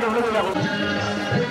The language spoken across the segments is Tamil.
மாடு விழுதுல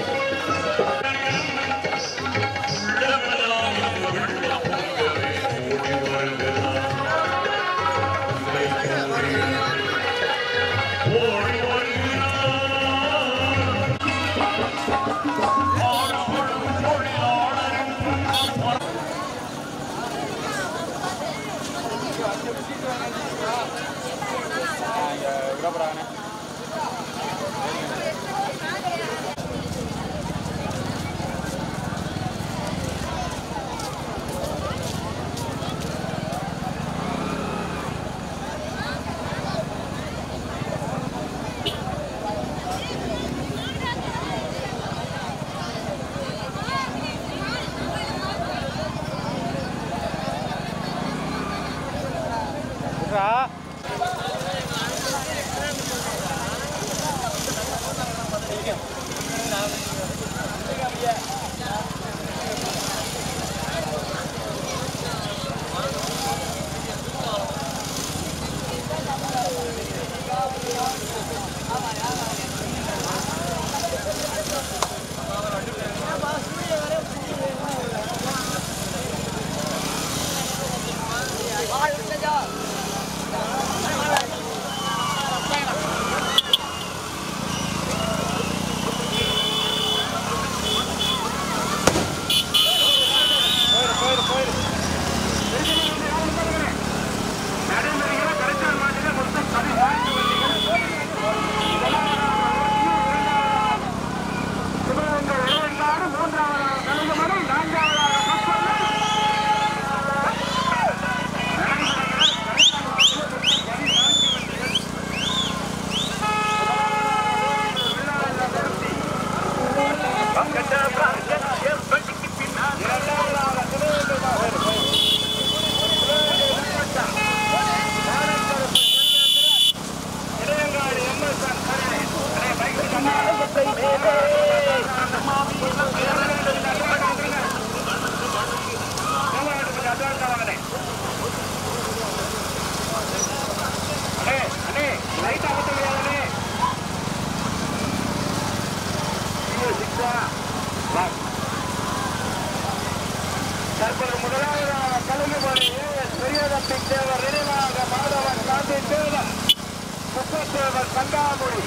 தற்போது முதலாவதாக கலந்து பெரியதத்தை தேவர் நினைவாக மாதவன் காந்தி தேவர் குப்பத்தேவர் கண்டாமுடி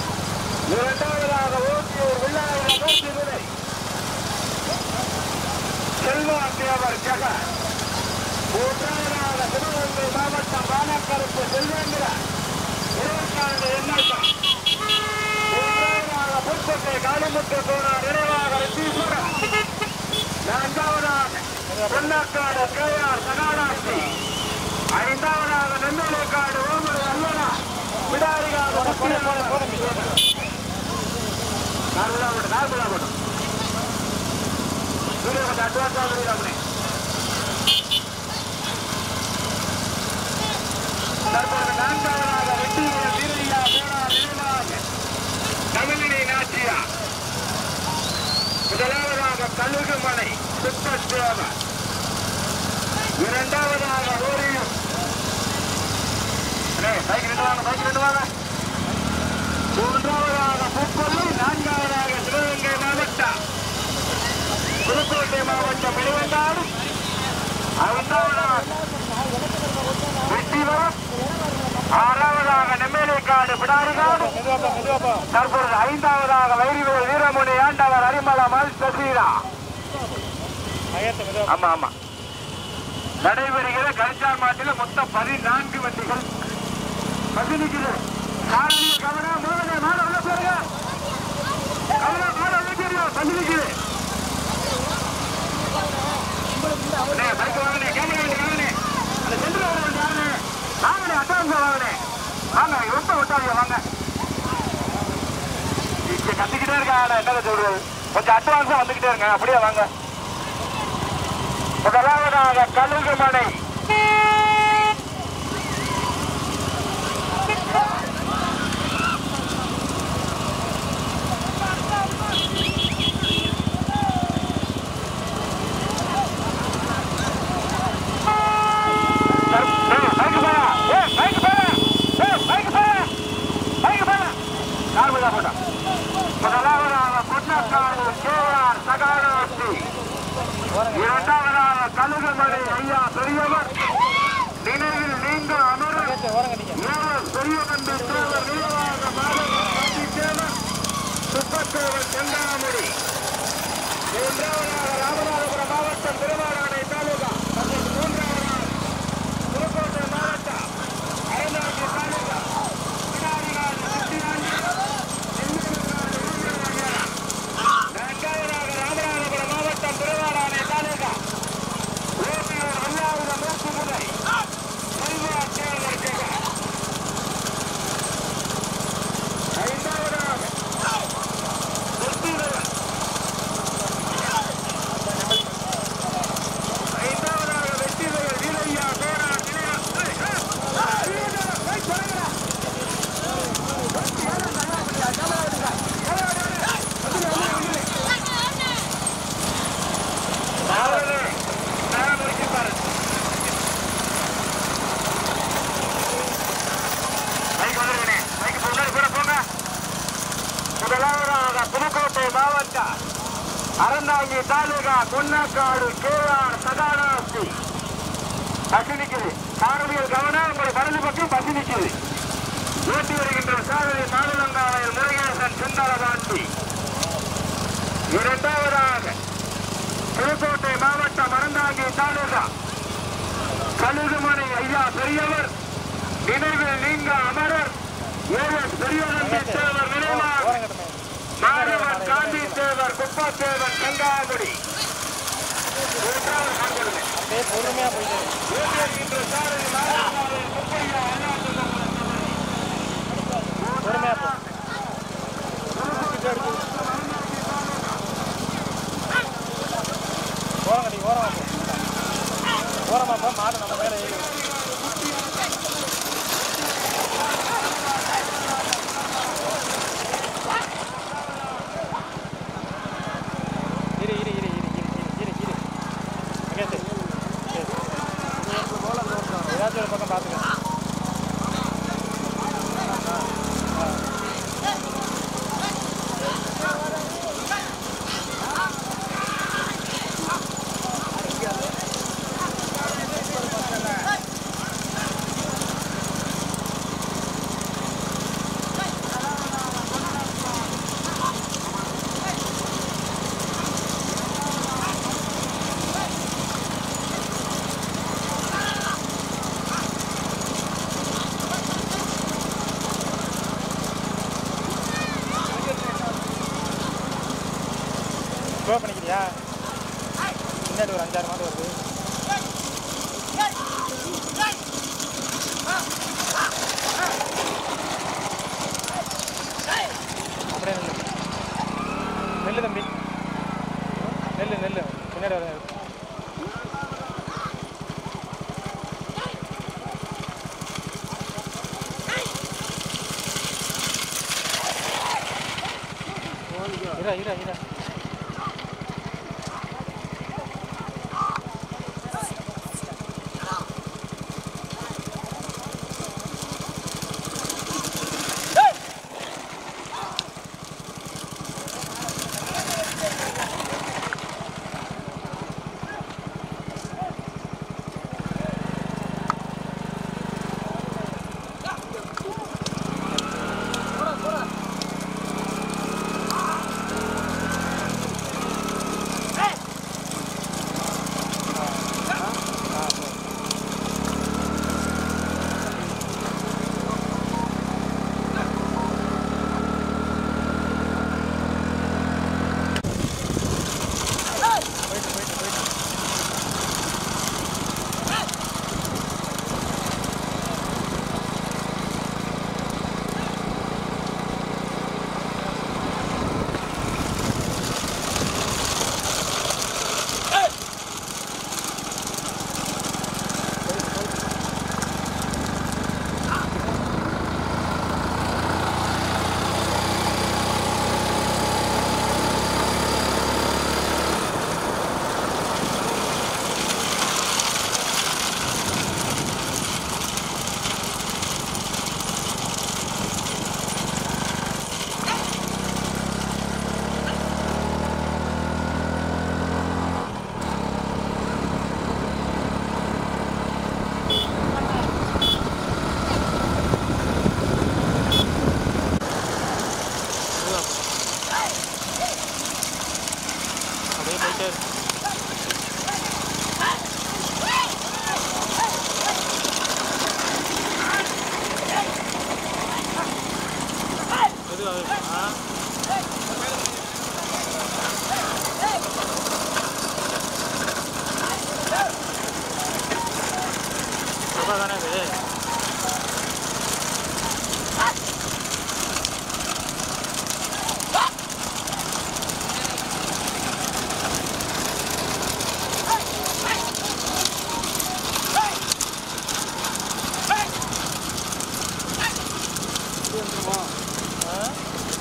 இரண்டாவதாக ஓட்டியூர் வில்லாயிரம் நூற்றி விதை செல்வா தேவர் ஜெகன் மூன்றாவதாக சிவகங்கை மாவட்டம் வானக்கருப்பு செல்வேந்திர இருபத்தாண்டு எண்ணாட்டம் மூன்றாவதாக புதுக்கோட்டை காளிமுத்து போனார் நினைவாக ரித்தீஸ்வரன் நான்காவதாக பொன்னக்காடு கேஆர் கனாடாசி ஐந்தாவதாக நெம்மலைக்காடு ஓமரு அல்லனா விடாரிகாக நார்மலா போட்டு நார்மலா போட்டு வீடியோ கொஞ்சம் அட்வான்ஸாக விடுறாங்க தற்போது நான்காவதாக வெற்றிய வீரையா போனா நினைவாக தமிழினை நாச்சியா முதலாவதாக கழுகுமலை சுப்பத்தேவன் இரண்டாவதாக ஓரியம் பைக் ரெண்டு வாங்க பைக் ரெண்டு வாங்க மூன்றாவதாக பூக்கொல்லி நான்காவதாக சிவகங்கை மாவட்டம் புதுக்கோட்டை மாவட்டம் வெளிவந்தாடு ஐந்தாவதாக வெற்றிவரம் ஆறாவதாக நெம்மேலிக்காடு பிடாரிகாடு தற்பொழுது ஐந்தாவதாக வைரிவேல் வீரமுனி ஆண்டவர் அரிமளமல் சசீரா ஆமா ஆமா நடைபெறுகிற கரிச்சார் மாட்டில் மொத்தம் பதினான்கு வண்டிகள் பதினிக்குது காரணிய கவனம் மோதனை மாட உள்ள போருங்க கவனம் மாட உள்ள பதினிக்குது பைக் வாங்கினே கேமரா வண்டி வாங்கினே அந்த சென்ட்ரல் வண்டி வாங்கினே வாங்கினே அட்வான்ஸ் வாங்கினே வாங்க ரொம்ப விட்டாதீங்க வாங்க இங்க கத்திக்கிட்டே இருக்காங்க என்ன சொல்றது கொஞ்சம் அட்வான்ஸா வந்துகிட்டே இருங்க அப்படியே வாங்க முதலாவதாக கழுகுமலை நார்மலா போட்டா தாலுகா முதலாவதாக பொன்னக்காடு கேஆர் சகானவர்த்தி இரண்டாவதாக கழுகுமலை ஐயா பெரியவர் நினைவில் நீங்க அமரர் ஏவர் பெரியவன்பி தேவர் நிர்வாக மாதவன் காந்தி தேவர் சுப்பத்தேவர் செந்தாமணி மூன்றாவதாக ராமநாதபுரம் மாவட்டம் திருவாரூரை தாலுகா மற்றும் மூன்றாவதாக புதுக்கோட்டை மாவட்டம் அறந்தாங்கி தாலுகா விநாயகர் சித்திராண்டி நான்காவதாக ராமநாதபுரம் மாவட்டம் திருவாரூரை தாலுகா ஓட்டியூர் அல்லாவுத மூக்குமுனை செல்வா தேவர் ஜெகா ஐந்தாவதாக வெற்றிவேல் ஐந்தாவதாக வெற்றிவேல் வீரையா கோரா நிலையா ஏய், ஏய், ஏய், வீரா, ஏய், சொல்லுங்கடா. அவர்களே, நேரம் ஒதுக்கி பாரு. மைக் வந்துருங்கண்ணே. மைக் முன்னாடி போட போங்க. முதலாவதாக புதுக்கோட்டை மாவட்டம் அறந்தாங்கி தாலுகா கொன்னக்காடு கேஆர் சதானாஸ்தி பசி நிக்குது காரவியல் கவனம் உங்களுடைய வலது பக்கம் பசி நிக்குது ஓட்டி வருகின்ற சாதனை மாநிலங்காவையில் முருகேசன் செந்தாரபாண்டி இரண்டாவதாக புதுக்கோட்டை மாவட்டம் அறந்தாங்கி தாலுகா கழுகுமணி ஐயா பெரியவர் நினைவில் நீங்க அமரர் ஏஎஸ் பெரியவரம்பி தேவர் நினைவாக மாணவன் காந்தி தேவர் குப்பத்தேவன் கங்காங்குடி மூன்றாவது காண்படுமே அப்படியே பொறுமையா போயிட்டு இரு. ஓட்டியிருக்கின்ற சாரதி மாணவன் குப்பையா அண்ணாதுரை பொறுமையா போ ஓரங்கடி ஓரமா போ ஓரமா போ மாடு நம்ம மேல ஏறி வரும். இரு இரு இரு இரு இரு இரு இரு இரு அங்கே இரு. சரி. ஏதாச்சும் ஒரு பக்கம் பார்த்துக்க ஸ்லோ பண்ணிக்கிறியா பின்னாடி ஒரு அஞ்சாறு மாடு வருது அப்படியே நெல்லு நெல்லு தம்பி நெல்லு நெல்லு பின்னாடி வர இரா இரா இரா போயிட்டே இரு. மெதுவா வை. ஆ ரொம்ப தானே இது ஆ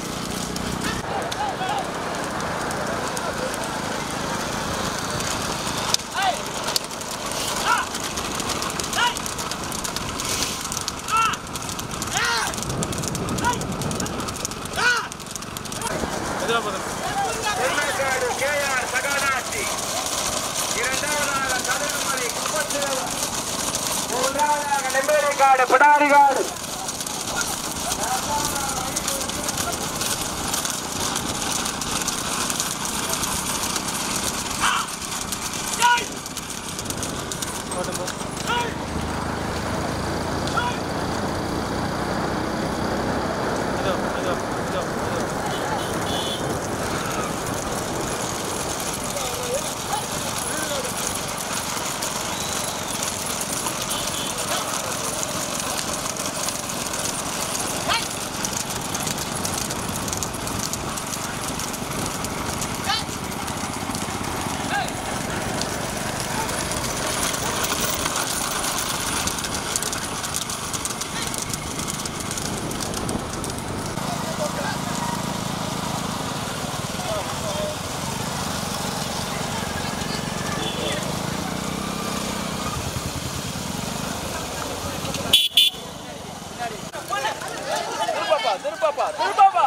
மெதுவா போதும் வெள்ளக்காடு கேஆர் சகானாட்சி இரண்டாவதாக கதிரமலை குப்பச்சிலவன் மூன்றாவதாக நெம்பேரிக்காடு பிடாரிகாடு போட்டும் போ மெதுவா மெதுவா மெதுவா மெதுவா திருப்பாப்பா திருப்பாப்பா திருப்பாப்பா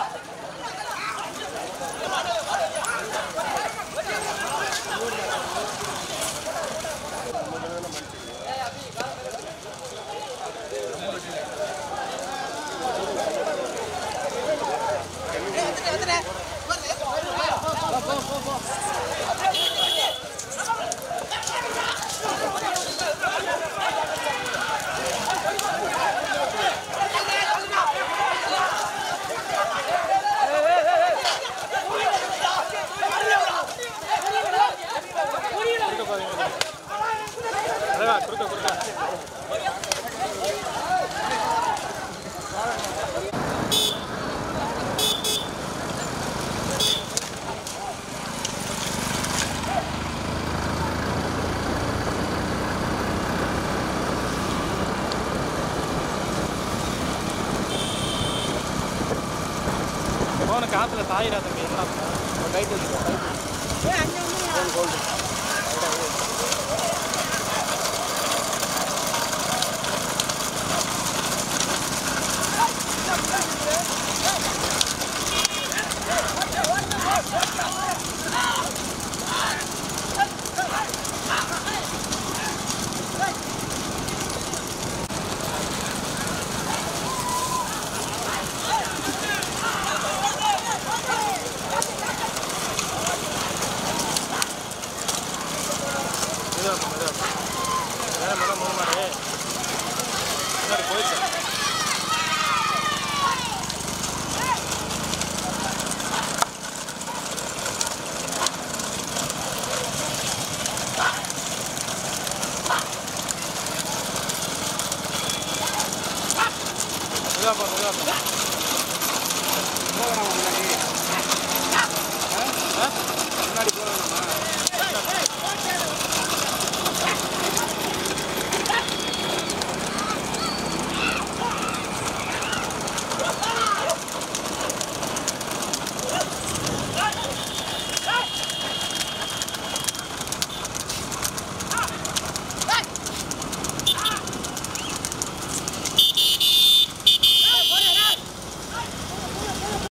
குறுக்க பாருங்க அழகா குறுக்க குறுக்க போன காத்துல சாயிரா தம்பி என்ன கைட்டு வச்சுக்கோ கைட்டு